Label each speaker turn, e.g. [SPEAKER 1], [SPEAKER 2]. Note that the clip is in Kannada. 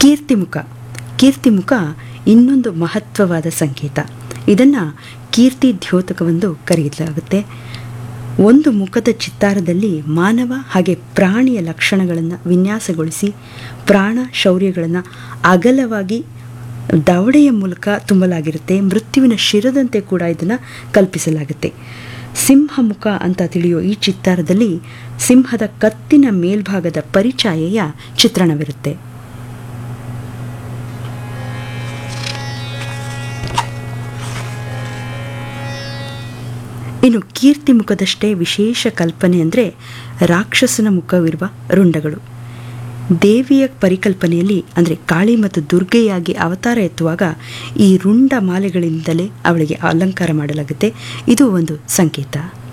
[SPEAKER 1] ಕೀರ್ತಿಮುಖ ಕೀರ್ತಿಮುಖ ಇನ್ನೊಂದು ಮಹತ್ವವಾದ ಸಂಕೇತ ಇದನ್ನು ಕೀರ್ತಿ ದ್ಯೋತಕವೆಂದು ಕರೆಯಲಾಗುತ್ತೆ ಒಂದು ಮುಖದ ಚಿತ್ತಾರದಲ್ಲಿ ಮಾನವ ಹಾಗೆ ಪ್ರಾಣಿಯ ಲಕ್ಷಣಗಳನ್ನು ವಿನ್ಯಾಸಗೊಳಿಸಿ ಪ್ರಾಣ ಶೌರ್ಯಗಳನ್ನು ಅಗಲವಾಗಿ ದವಡೆಯ ಮೂಲಕ ತುಂಬಲಾಗಿರುತ್ತೆ ಮೃತ್ಯುವಿನ ಶಿರದಂತೆ ಕೂಡ ಇದನ್ನು ಕಲ್ಪಿಸಲಾಗುತ್ತೆ ಸಿಂಹಮುಖ ಅಂತ ತಿಳಿಯೋ ಈ ಚಿತ್ತಾರದಲ್ಲಿ ಸಿಂಹದ ಕತ್ತಿನ ಮೇಲ್ಭಾಗದ ಪರಿಚಾಯೆಯ ಚಿತ್ರಣವಿರುತ್ತೆ ಇನ್ನು ಕೀರ್ತಿ ಮುಖದಷ್ಟೇ ವಿಶೇಷ ಕಲ್ಪನೆ ಅಂದರೆ ರಾಕ್ಷಸನ ಮುಖವಿರುವ ರುಂಡಗಳು ದೇವಿಯ ಪರಿಕಲ್ಪನೆಯಲ್ಲಿ ಅಂದರೆ ಕಾಳಿ ಮತ್ತು ದುರ್ಗೆಯಾಗಿ ಅವತಾರ ಎತ್ತುವಾಗ ಈ ರುಂಡ ಮಾಲೆಗಳಿಂದಲೇ ಅವಳಿಗೆ ಅಲಂಕಾರ ಮಾಡಲಾಗುತ್ತೆ ಇದು ಒಂದು ಸಂಕೇತ